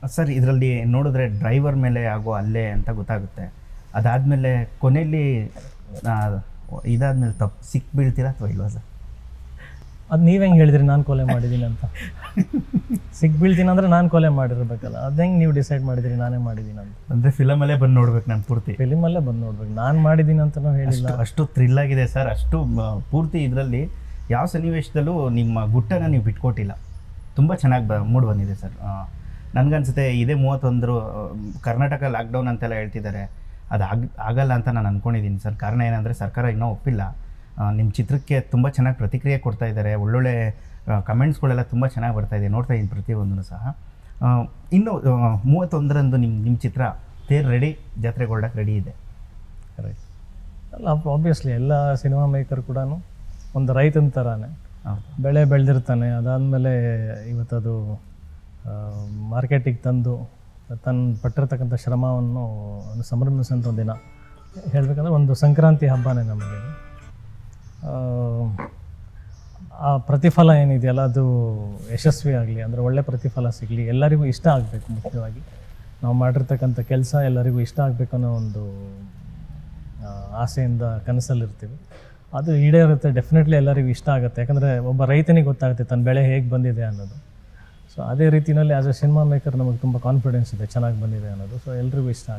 sir ಇದರಲ್ಲಿ ನೋಡಿದ್ರೆ driver ಮೇಲೆ ಆಗೋ ಅಲ್ಲೇ ಅಂತ ಗೊತ್ತಾಗುತ್ತೆ ಅದಾದಮೇಲೆ ಕೊನೆಯಲ್ಲಿ ಇದಾದ್ಮೇಲೆ ತಪ್ಪು ಸಿಕ್ ಬೀಳ್ತೀರಾ ಅಥವಾ ಇಲ್ವಾ ಸರ್ ಅದು ನೀವು ಹೆಂಗೆ ಹೇಳಿದ್ರಿ ನಾನು ಕೊಲೆ ಮಾಡಿದ್ದೀನಿ ಅಂತ ಸಿಕ್ ಬೀಳ್ತೀನಿ ಅಂದರೆ ನಾನು ಕೊಲೆ ಮಾಡಿರ್ಬೇಕಲ್ಲ ಅದು ಹೆಂಗೆ ನೀವು ಡಿಸೈಡ್ ಮಾಡಿದ್ರಿ ನಾನೇ ಮಾಡಿದ್ದೀನಿ ಅಂತ ಅಂದರೆ ಫಿಲಮಲ್ಲೇ ಬಂದು ನೋಡ್ಬೇಕು ನಾನು ಪೂರ್ತಿ ಫಿಲಿಮಲ್ಲೇ ಬಂದು ನೋಡ್ಬೇಕು ನಾನು ಮಾಡಿದ್ದೀನಿ ಅಂತಲೂ ಹೇಳಿಲ್ಲ ಅಷ್ಟು ಅಷ್ಟು ಥ್ರಿಲ್ ಆಗಿದೆ ಸರ್ ಅಷ್ಟು ಮ, ಪೂರ್ತಿ ಇದರಲ್ಲಿ ಯಾವ ಸನ್ನಿವೇಶದಲ್ಲೂ ನಿಮ್ಮ ಗುಟ್ಟನ್ನು ನೀವು ಬಿಟ್ಕೊಟ್ಟಿಲ್ಲ ತುಂಬ ಚೆನ್ನಾಗಿ ಬ ಮೂಡ್ ಬಂದಿದೆ ಸರ್ ನನಗನ್ಸುತ್ತೆ ಇದೇ ಮೂವತ್ತೊಂದರು ಕರ್ನಾಟಕ ಲಾಕ್ಡೌನ್ ಅಂತೆಲ್ಲ ಹೇಳ್ತಿದ್ದಾರೆ ಅದು ಆಗ ಆಗಲ್ಲ ಅಂತ ನಾನು ಅಂದ್ಕೊಂಡಿದ್ದೀನಿ ಸರ್ ಕಾರಣ ಏನಂದರೆ ಸರ್ಕಾರ ಇನ್ನೂ ಒಪ್ಪಿಲ್ಲ ನಿಮ್ಮ ಚಿತ್ರಕ್ಕೆ ತುಂಬ ಚೆನ್ನಾಗಿ ಪ್ರತಿಕ್ರಿಯೆ ಕೊಡ್ತಾ ಇದ್ದಾರೆ ಒಳ್ಳೊಳ್ಳೆ ಕಮೆಂಟ್ಸ್ಗಳೆಲ್ಲ ತುಂಬ ಚೆನ್ನಾಗಿ ಬರ್ತಾ ಇದೆ ನೋಡ್ತಾ ಇದ್ದೀನಿ ಪ್ರತಿಯೊಂದನ್ನು ಸಹ ಆ, ಇನ್ನು ಆ, ಮೂವತ್ತೊಂದರಂದು ನಿಮ್ಮ ನಿಮ್ಮ ಚಿತ್ರ ತೇರ್ ರೆಡಿ ಜಾತ್ರೆಗೊಳ್ಳಕ್ಕೆ ರೆಡಿ ಇದೆ ಕರೆಕ್ಟ್ ಅಲ್ಲ ಆಬ್ವಿಯಸ್ಲಿ ಎಲ್ಲ ಸಿನಿಮಾ ಮೇಕರ್ ಕೂಡ ಒಂದು ರೈತನ ಥರನೇ ಹೌದು ಬೆಳೆ ಬೆಳೆದಿರ್ತಾನೆ ಅದಾದಮೇಲೆ ಇವತ್ತದು ಮಾರ್ಕೆಟಿಗೆ ತಂದು ತನ್ನ ಪಟ್ಟಿರ್ತಕ್ಕಂಥ ಶ್ರಮವನ್ನು ಒಂದು ಸಂಭ್ರಮಿಸುವಂಥ ಒಂದು ದಿನ ಹೇಳಬೇಕಂದ್ರೆ ಒಂದು ಸಂಕ್ರಾಂತಿ ಹಬ್ಬನೇ ನಮಗೆ ಆ, ಆ ಪ್ರತಿಫಲ ಏನಿದೆಯಲ್ಲ ಅದು ಯಶಸ್ವಿ ಆಗಲಿ ಅಂದರೆ ಒಳ್ಳೆ ಪ್ರತಿಫಲ ಸಿಗಲಿ ಎಲ್ಲರಿಗೂ ಇಷ್ಟ ಆಗಬೇಕು ಮುಖ್ಯವಾಗಿ ನಾವು ಮಾಡಿರ್ತಕ್ಕಂಥ ಕೆಲಸ ಎಲ್ಲರಿಗೂ ಇಷ್ಟ ಆಗಬೇಕು ಅನ್ನೋ ಒಂದು ಆ, ಆಸೆಯಿಂದ ಕನಸಲ್ಲಿರ್ತೀವಿ ಅದು ಈಡೇರುತ್ತೆ ಡೆಫಿನೆಟ್ಲಿ ಎಲ್ಲರಿಗೂ ಇಷ್ಟ ಆಗುತ್ತೆ ಯಾಕಂದರೆ ಒಬ್ಬ ರೈತನಿಗೆ ಗೊತ್ತಾಗುತ್ತೆ ತನ್ನ ಬೆಳೆ ಹೇಗೆ ಬಂದಿದೆ ಅನ್ನೋದು ಸೊ ಅದೇ ರೀತಿಯಲ್ಲಿ ಆ್ಯಸ್ ಎ ಸಿನಿಮಾ ಮೇಕರ್ ನಮಗೆ ತುಂಬ ಕಾನ್ಫಿಡೆನ್ಸ್ ಇದೆ ಚೆನ್ನಾಗಿ ಬಂದಿದೆ ಅನ್ನೋದು ಸೊ ಎಲ್ರಿಗೂ ಇಷ್ಟ ಆಗುತ್ತೆ